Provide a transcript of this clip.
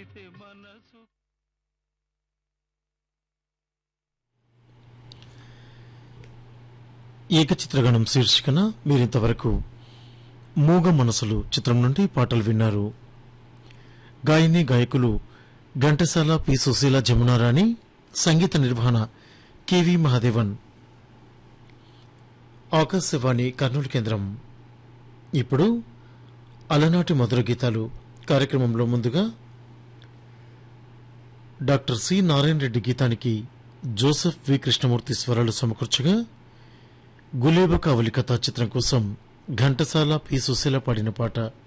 కదిలితే మనసు ఏకచిత్రగణం శీర్షికన మీరింతవరకు మూగ మనసులు చిత్రం నుండి పాటలు విన్నారు గాయని గాయకులు ఘంటసాల పి సుశీల జమునారాణి సంగీత నిర్వహణ కెవి మహాదేవన్ ఆకాశవాణి కర్నూలు కేంద్రం ఇప్పుడు అలనాటి మధుర గీతాలు కార్యక్రమంలో ముందుగా డాక్టర్ సి నారాయణ రెడ్డి గీతానికి జోసెఫ్ వి కృష్ణమూర్తి స్వరాలు సమకూర్చగా గులేబ కావలి కథా చిత్రం కోసం ఘంటసాల పి సుశీల పాడిన పాట